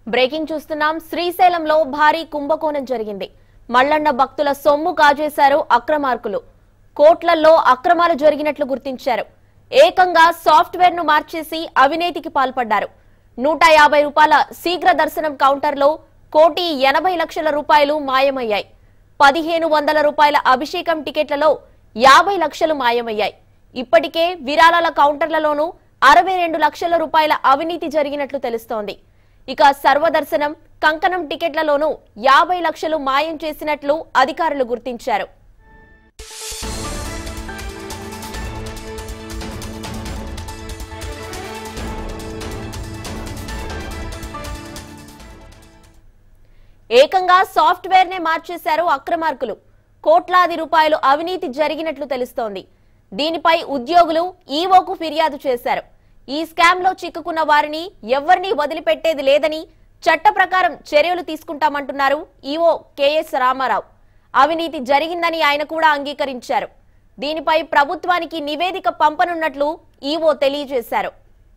breaking చూస్తున్నాం శ్రీశైలంలో భారీ కుంభకోణం జరిగింది మల్లన్న భక్తుల సొమ్ము కాజేశారు అక్రమార్కులు కోట్లల్లో అక్రమాలు జరిగినట్లు గుర్తించారు ఏకంగా సాఫ్ట్వేర్ ను మార్చేసి అవినీతికి పాల్పడ్డారు నూట యాభై రూపాయల శీఘ్ర దర్శనం కౌంటర్లో కోటి ఎనభై లక్షల రూపాయలు మాయమయ్యాయి పదిహేను వందల రూపాయల అభిషేకం టికెట్లలో యాభై లక్షలు మాయమయ్యాయి ఇప్పటికే విరాళాల కౌంటర్లలోనూ అరవై రెండు లక్షల రూపాయల అవినీతి జరిగినట్లు తెలుస్తోంది ఇక సర్వదర్శనం కంకణం టికెట్లలోనూ యాభై లక్షలు మాయం చేసినట్లు అధికారులు గుర్తించారు ఏకంగా సాఫ్ట్వేర్ నే మార్చేశారు అక్రమార్కులు కోట్లాది రూపాయలు అవినీతి జరిగినట్లు తెలుస్తోంది దీనిపై ఉద్యోగులు ఈవోకు ఫిర్యాదు చేశారు ఈ స్కామ్ లో చిక్కుకున్న వారిని ఎవరిని వదిలిపెట్టేది లేదని చట్ట ప్రకారం చర్యలు తీసుకుంటామంటున్నారు ఈవో కెఎస్ రామారావు అవినీతి జరిగిందని ఆయన కూడా అంగీకరించారు దీనిపై ప్రభుత్వానికి నివేదిక పంపనున్నట్లు ఈవో తెలియజేశారు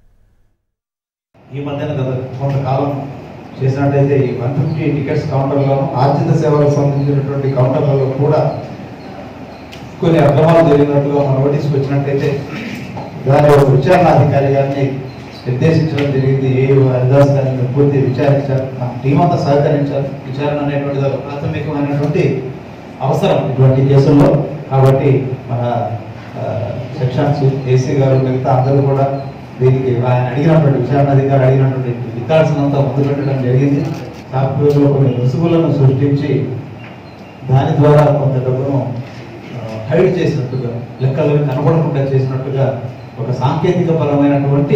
ఈ మధ్యన గత కొంతకాలం చేసినట్టయితే ఈ వన్ ఫిఫ్టీ టికెట్స్ కౌంటర్లో ఆర్జిత సేవలకు సంబంధించినటువంటి కౌంటర్లలో కూడా కొన్ని అక్రమాలు జరిగినట్టుగా మన నోటీస్కి వచ్చినట్టయితే దాని ఒక విచారణ అధికారి గారిని నిర్దేశించడం జరిగింది ఏ హరిదాస్ గారిని పూర్తి విచారించారు మా టీం అంతా సహకరించారు విచారణ అనేటువంటిది ఒక ప్రాథమికమైనటువంటి అవసరం ఇటువంటి కేసుల్లో కాబట్టి మన ఆ, సెక్షన్స్ ఏసీ గారు మిగతా అందరూ కూడా దీనికి ఆయన అడిగినటువంటి విచారణ అధికారి అడిగినటువంటి రికార్డ్స్ అంతా ముందు పెట్టడం జరిగింది సాఫ్ట్వేర్లో కొన్ని రుసుగులను సృష్టించి దాని ద్వారా కొంత డబ్బును హైడ్ చేసినట్టుగా లెక్కలు కనబడకుండా చేసినట్టుగా ఒక సాంకేతిక పరమైనటువంటి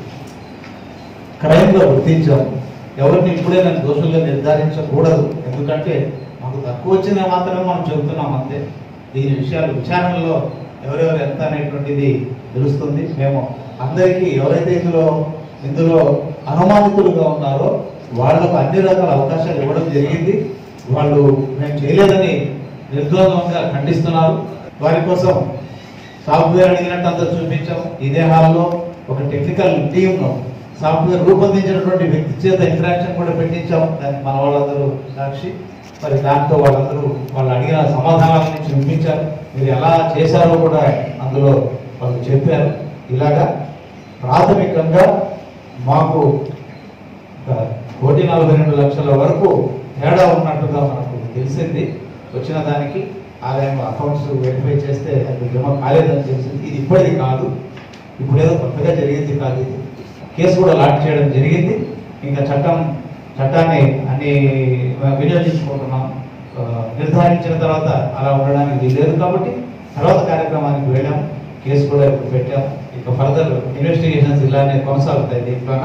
క్రైమ్గా గుర్తించాం ఎవరిని ఇప్పుడే నేను దోషులుగా నిర్ధారించకూడదు ఎందుకంటే మాకు తక్కువ వచ్చిందే మాత్రమే మనం చెబుతున్నాం అంతే దీని విషయాలు విచారణలో ఎవరెవరు ఎంత అనేటువంటిది తెలుస్తుంది మేము అందరికీ ఎవరైతే ఇందులో ఇందులో అనుమానితులుగా ఉన్నారో వాళ్లకు అన్ని రకాల అవకాశాలు ఇవ్వడం జరిగింది వాళ్ళు మేము చేయలేదని నిర్ద్వందంగా ఖండిస్తున్నారు వారి కోసం సాఫ్ట్వేర్ అడిగినట్టు అంతా చూపించాం ఇదే హాల్లో ఒక టెక్నికల్ టీంను సాఫ్ట్వేర్ రూపొందించినటువంటి వ్యక్తి చేత ఇంటరాక్షన్ కూడా పెట్టించాం దానికి మన వాళ్ళందరూ సాక్షి మరి దాంతో వాళ్ళందరూ వాళ్ళు అడిగిన సమాధానాలని చూపించారు మీరు ఎలా చేశారో కూడా అందులో వాళ్ళు చెప్పారు ఇలాగా ప్రాథమికంగా మాకు ఒక కోటి నలభై రెండు లక్షల వరకు తేడా ఉన్నట్టుగా మనకు తెలిసింది వచ్చిన దానికి ఆదాయం అకౌంట్స్ వెరిఫై చేస్తే అది జమ కాలేదని తెలిసింది ఇది ఇప్పటిది కాదు ఇప్పుడు ఏదో కొత్తగా జరిగింది కాదు ఇది కేసు కూడా లాక్ చేయడం జరిగింది ఇంకా చట్టం చట్టాన్ని అన్ని వినియోగించుకుంటున్నాం ఆ, నిర్ధారించిన తర్వాత అలా ఉండడానికి వీలు లేదు కాబట్టి తర్వాత కార్యక్రమానికి వెళ్ళాం కేసు కూడా ఇప్పుడు పెట్టాం ఇక ఫర్దర్ ఇన్వెస్టిగేషన్స్ ఇలానే కొనసాగుతాయి దీంట్లో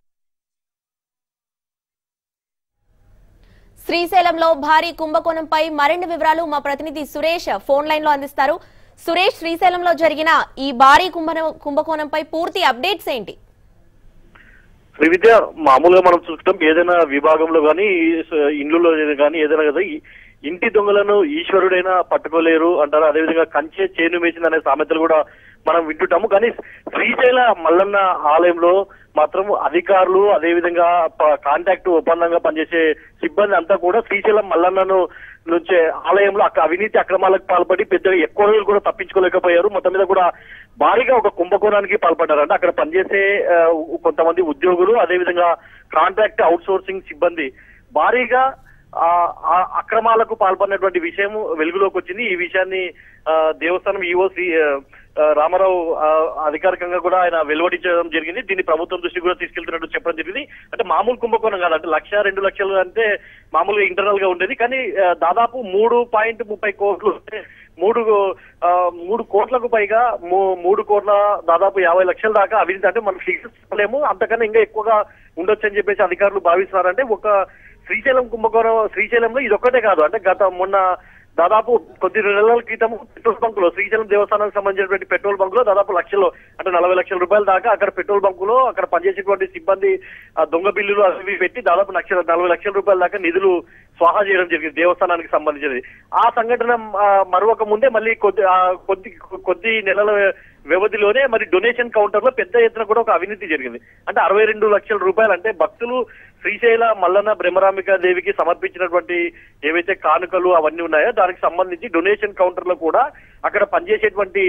శ్రీశైలంలో భారీ కుంభకోణంపై మరిన్ని వివరాలు మా ప్రతినిధి సురేష్ ఫోన్ లైన్ లో అందిస్తారు సురేష్ శ్రీశైలంలో జరిగిన ఈ భారీ కుంభన కుంభకోణంపై పూర్తి అప్డేట్స్ ఏంటి శ్రీ విద్య మామూలుగా మనం చూస్తాం ఏదైనా విభాగంలో కానీ ఇండ్లలో కానీ ఏదైనా కదా ఈ ఇంటి దొంగలను ఈశ్వరుడైనా పట్టుకోలేరు అంటారు అదేవిధంగా కంచె చేను మేసింది అనే సామెతలు కూడా మనం వింటుంటాము కానీ శ్రీశైల మల్లన్న ఆలయంలో మాత్రం అధికారులు అదేవిధంగా ప- కాంటాక్ట్ ఒప్పందంగా పనిచేసే సిబ్బంది అంతా కూడా శ్రీశైలం మల్లన్నను నుంచే ఆలయంలో అక్కడ అవినీతి అక్రమాలకు పాల్పడి పెద్దగా ఎక్కువ రోజులు కూడా తప్పించుకోలేకపోయారు మొత్తం మీద కూడా భారీగా ఒక కుంభకోణానికి పాల్పడ్డారంటే అక్కడ పనిచేసే ఆ, కొంతమంది ఉద్యోగులు అదేవిధంగా కాంట్రాక్ట్ అవుట్ సోర్సింగ్ సిబ్బంది భారీగా ఆ ఆ అక్రమాలకు పాల్పడినటువంటి విషయం వెలుగులోకి వచ్చింది ఈ విషయాన్ని ఆ, దేవస్థానం ఈఓ శ్రీ ఆ, ఆ, రామారావు ఆ, అధికారికంగా కూడా ఆయన వెలువడించడం జరిగింది దీన్ని ప్రభుత్వం దృష్టికి కూడా తీసుకెళ్తున్నట్టు చెప్పడం జరిగింది అంటే మామూలు కుంభకోణం కాదు అంటే లక్ష రెండు లక్షలు అంటే మామూలుగా ఇంటర్నల్ గా ఉండేది కానీ ఆ, దాదాపు మూడు పాయింట్ ముప్పై కోట్లు అంటే మూడు ఆ, మూడు కోట్లకు పైగా మూ- మూడు కోట్ల దాదాపు యాభై లక్షల దాకా అవినీతి అంటే మనం ఫిగర్స్ చెప్పలేము అంతకన్నా ఇంకా ఎక్కువగా ఉండొచ్చు అని చెప్పేసి అధికారులు భావిస్తున్నారంటే ఒక శ్రీశైలం కుంభకోణం శ్రీశైలంలో ఇది ఒక్కటే కాదు అంటే గత మొన్న దాదాపు కొద్ది నెలల క్రితం పెట్రోల్ బంక్ లో శ్రీశైలం దేవస్థానానికి సంబంధించినటువంటి పెట్రోల్ బంక్ లో దాదాపు లక్షలు అంటే నలభై లక్షల రూపాయల దాకా అక్కడ పెట్రోల్ బంక్ లో అక్కడ పనిచేసేటువంటి సిబ్బంది ఆ దొంగ బిల్లులు అవి ఇవి పెట్టి దాదాపు లక్షల నలభై లక్షల రూపాయల దాకా నిధులు స్వాహా చేయడం జరిగింది దేవస్థానానికి సంబంధించినది ఆ సంఘటన ఆ, మరొక ముందే మళ్ళీ కొద్ది ఆ, కొద్ది కొద్ది నెలల వ్యవధిలోనే మరి డొనేషన్ కౌంటర్ లో పెద్ద ఎత్తున కూడా ఒక అవినీతి జరిగింది అంటే అరవై రెండు లక్షల రూపాయలు అంటే భక్తులు శ్రీశైల మల్లన్న బ్రహ్మరాంబిక దేవికి సమర్పించినటువంటి ఏవైతే కానుకలు అవన్నీ ఉన్నాయో దానికి సంబంధించి డొనేషన్ కౌంటర్ లో కూడా అక్కడ పనిచేసేటువంటి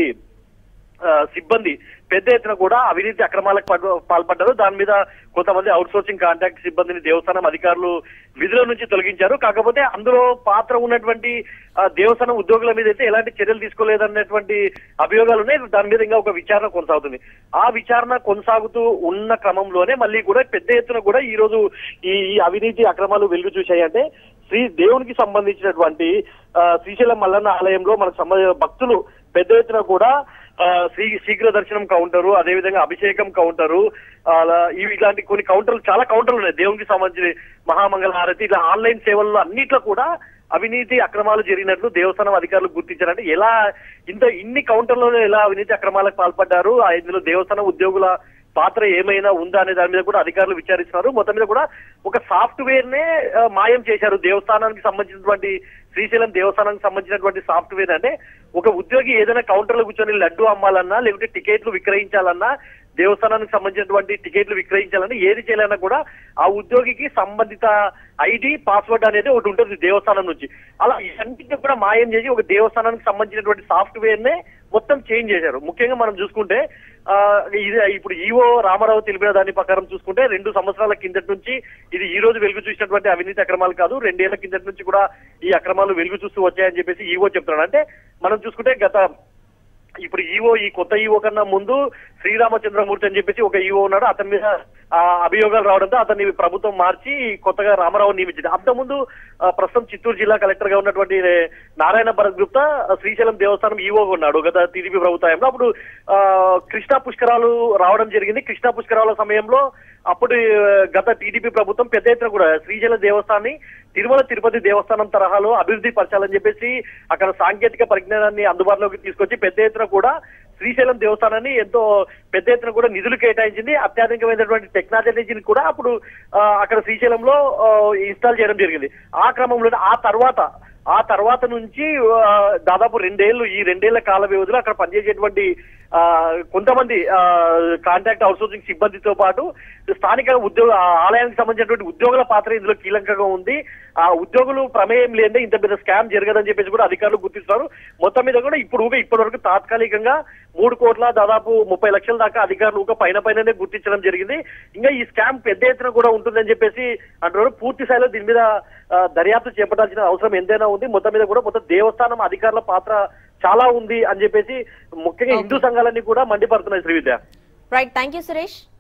ఆ, సిబ్బంది పెద్ద ఎత్తున కూడా అవినీతి అక్రమాలకు పడ్డ- పాల్పడ్డారు దాని మీద కొంతమంది అవుట్ సోర్సింగ్ కాంట్రాక్ట్ సిబ్బందిని దేవస్థానం అధికారులు విధుల నుంచి తొలగించారు కాకపోతే అందులో పాత్ర ఉన్నటువంటి ఆ, దేవస్థానం ఉద్యోగుల మీద అయితే ఎలాంటి చర్యలు తీసుకోలేదన్నటువంటి అభియోగాలు ఉన్నాయి దాని మీద ఇంకా ఒక విచారణ కొనసాగుతుంది ఆ విచారణ కొనసాగుతూ ఉన్న క్రమంలోనే మళ్ళీ కూడా పెద్ద ఎత్తున కూడా ఈ రోజు ఈ ఈ అవినీతి అక్రమాలు వెలుగు చూశాయి అంటే శ్రీ దేవునికి సంబంధించినటువంటి ఆ, శ్రీశైలం మల్లన్న ఆలయంలో మనకు సంబంధించిన భక్తులు పెద్ద ఎత్తున కూడా ఆ, శ్రీ శీఘ్ర దర్శనం కౌంటరు అదేవిధంగా అభిషేకం కౌంటరు అలా ఇవి ఇలాంటి కొన్ని కౌంటర్లు చాలా కౌంటర్లు ఉన్నాయి దేవునికి సంబంధించి మహామంగళ హారతి ఇట్లా ఆన్లైన్ సేవల్లో అన్నిట్లో కూడా అవినీతి అక్రమాలు జరిగినట్లు దేవస్థానం అధికారులు గుర్తించారంటే ఎలా ఇంత ఇన్ని కౌంటర్లలో ఎలా అవినీతి అక్రమాలకు పాల్పడ్డారు ఆ ఇందులో దేవస్థానం ఉద్యోగుల పాత్ర ఏమైనా ఉందా అనే దాని మీద కూడా అధికారులు విచారిస్తున్నారు మొత్తం మీద కూడా ఒక సాఫ్ట్వేర్ నే ఆ, మాయం చేశారు దేవస్థానానికి సంబంధించినటువంటి శ్రీశైలం దేవస్థానానికి సంబంధించినటువంటి సాఫ్ట్వేర్ అంటే ఒక ఉద్యోగి ఏదైనా కౌంటర్ లో కూర్చొని లడ్డు అమ్మాలన్నా లేకుంటే టికెట్లు విక్రయించాలన్నా దేవస్థానానికి సంబంధించినటువంటి టికెట్లు విక్రయించాలన్నా ఏది చేయాలన్నా కూడా ఆ ఉద్యోగికి సంబంధిత ఐడి పాస్వర్డ్ అనేది ఒకటి ఉంటుంది దేవస్థానం నుంచి అలా ఇవన్నింటినీ కూడా మాయం చేసి ఒక దేవస్థానానికి సంబంధించినటువంటి సాఫ్ట్వేర్ నే మొత్తం చేంజ్ చేశారు ముఖ్యంగా మనం చూసుకుంటే ఆ, ఇది ఇప్పుడు ఈవో రామారావు తెలిపిన దాని ప్రకారం చూసుకుంటే రెండు సంవత్సరాల కిందటి నుంచి ఇది ఈ రోజు వెలుగు చూసినటువంటి అవినీతి అక్రమాలు కాదు రెండేళ్ల కిందటి నుంచి కూడా ఈ అక్రమాలు వెలుగు చూస్తూ వచ్చాయని చెప్పేసి ఈవో చెప్తున్నాడు అంటే మనం చూసుకుంటే గత ఇప్పుడు ఈవో ఈ కొత్త ఈవో కన్నా ముందు శ్రీరామచంద్రమూర్తి అని చెప్పేసి ఒక ఈవో ఉన్నాడు అతని మీద ఆ, అభియోగాలు రావడంతో అతన్ని ప్రభుత్వం మార్చి కొత్తగా రామారావు నియమించింది అంతకుముందు ఆ, ప్రస్తుతం చిత్తూరు జిల్లా కలెక్టర్ గా ఉన్నటువంటి నారాయణ భరత్ గుప్తా శ్రీశైలం దేవస్థానం ఈవోగా ఉన్నాడు గత టీడీపీ ప్రభుత్వంలో అప్పుడు ఆ, కృష్ణా పుష్కరాలు రావడం జరిగింది కృష్ణా పుష్కరాల సమయంలో అప్పుడు ఆ, గత టీడీపీ ప్రభుత్వం పెద్ద ఎత్తున కూడా శ్రీశైలం దేవస్థానాన్ని తిరుమల తిరుపతి దేవస్థానం తరహాలో అభివృద్ధి పరచాలని చెప్పేసి అక్కడ సాంకేతిక పరిజ్ఞానాన్ని అందుబాటులోకి తీసుకొచ్చి పెద్ద ఎత్తున కూడా శ్రీశైలం దేవస్థానాన్ని ఎంతో పెద్ద ఎత్తున కూడా నిధులు కేటాయించింది అత్యాధునికమైనటువంటి టెక్నాలజీని కూడా అప్పుడు ఆ, అక్కడ శ్రీశైలంలో ఆ, ఇన్స్టాల్ చేయడం జరిగింది ఆ క్రమంలో ఆ తర్వాత ఆ తర్వాత నుంచి ఆ, దాదాపు రెండేళ్లు ఈ రెండేళ్ల కాల వ్యవధిలో అక్కడ పనిచేసేటువంటి ఆ, కొంతమంది కాంట్రాక్ట్ అవుట్సోర్సింగ్ సిబ్బందితో పాటు స్థానిక ఉద్యోగ ఆ ఆలయానికి సంబంధించినటువంటి ఉద్యోగుల పాత్ర ఇందులో కీలకంగా ఉంది ఆ ఉద్యోగులు ప్రమేయం లేదే ఇంత పెద్ద స్కామ్ జరగదని చెప్పేసి కూడా అధికారులు గుర్తిస్తున్నారు మొత్తం మీద కూడా ఇప్పుడు ఊగా ఇప్పటి వరకు తాత్కాలికంగా మూడు కోట్ల దాదాపు ముప్పై లక్షల దాకా అధికారులు ఊగా పైన పైననే గుర్తించడం జరిగింది ఇంకా ఈ స్కామ్ పెద్ద ఎత్తున కూడా ఉంటుందని చెప్పేసి అంటున్నారు పూర్తి స్థాయిలో దీని మీద ఆ, దర్యాప్తు చేపట్టాల్సిన అవసరం ఎంతైనా ఉంది మొత్తం మీద కూడా మొత్తం దేవస్థానం అధికారుల పాత్ర చాలా ఉంది అని చెప్పేసి ముఖ్యంగా హిందూ సంఘాలన్నీ కూడా మండిపడుతున్నాయి Srividya right thank you Suresh